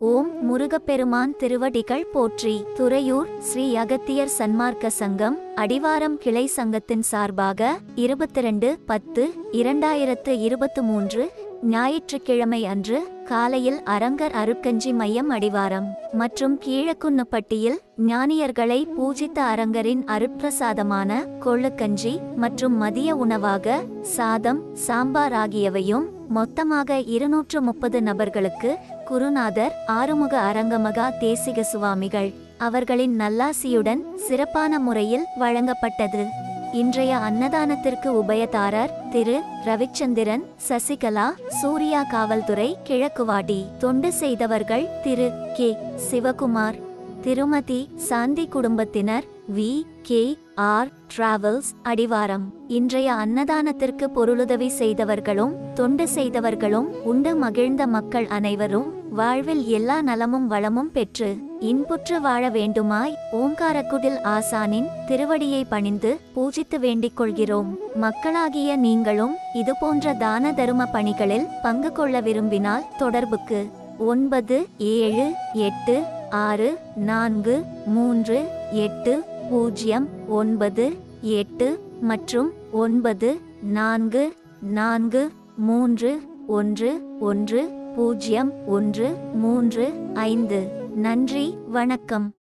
ஓம் முருகப்பெருமான் திருவடிகள் போற்றி துறையூர் ஸ்ரீ அகத்தியர் சன்மார்க்க சங்கம் அடிவாரம் கிளை சங்கத்தின் சார்பாக இருபத்தி ரெண்டு பத்து இரண்டாயிரத்து இருபத்து மூன்று ஞாயிற்றுக்கிழமை அன்று காலையில் அரங்கர் அருட்கஞ்சி மையம் அடிவாரம் மற்றும் கீழக்குன்னப்பட்டியில் ஞானியர்களை பூஜித்த அரங்கரின் அருட்பிரசாதமான கொள்ளுக்கஞ்சி மற்றும் மதிய உணவாக சாதம் சாம்பார் ஆகியவையும் மொத்தமாக இருநூற்று முப்பது நபர்களுக்கு குருநாதர் ஆறுமுக அரங்கமகா தேசிக சுவாமிகள் அவர்களின் நல்லாசியுடன் சிறப்பான முறையில் வழங்கப்பட்டது இன்றைய அன்னதானத்திற்கு உபயதாரர் திரு ரவிச்சந்திரன் சசிகலா சூர்யா காவல்துறை கிழக்குவாடி தொண்டு செய்தவர்கள் திரு கே சிவகுமார் திருமதி சாந்தி குடும்பத்தினர் வி கே ஆர் டிராவல்ஸ் அடிவாரம் இன்றைய அன்னதானத்திற்கு பொருளுதவி செய்தவர்களும் தொண்டு செய்தவர்களும் உண்டு மகிழ்ந்த மக்கள் அனைவரும் வாழ்வில் எல்லா நலமும் வளமும் பெற்று இன்புற்று வாழ வேண்டுமாய் ஓங்காரக்குடில் ஆசானின் திருவடியை பணிந்து பூஜித்து வேண்டிக் கொள்கிறோம் மக்களாகிய நீங்களும் இதுபோன்ற தான தரும பணிகளில் பங்கு கொள்ள விரும்பினால் தொடர்புக்கு ஒன்பது ஏழு எட்டு ஆறு நான்கு மூன்று எட்டு பூஜ்ஜியம் ஒன்பது எட்டு மற்றும் ஒன்பது நான்கு நான்கு மூன்று ஒன்று ஒன்று பூஜ்ஜியம் ஒன்று மூன்று ஐந்து நன்றி வணக்கம்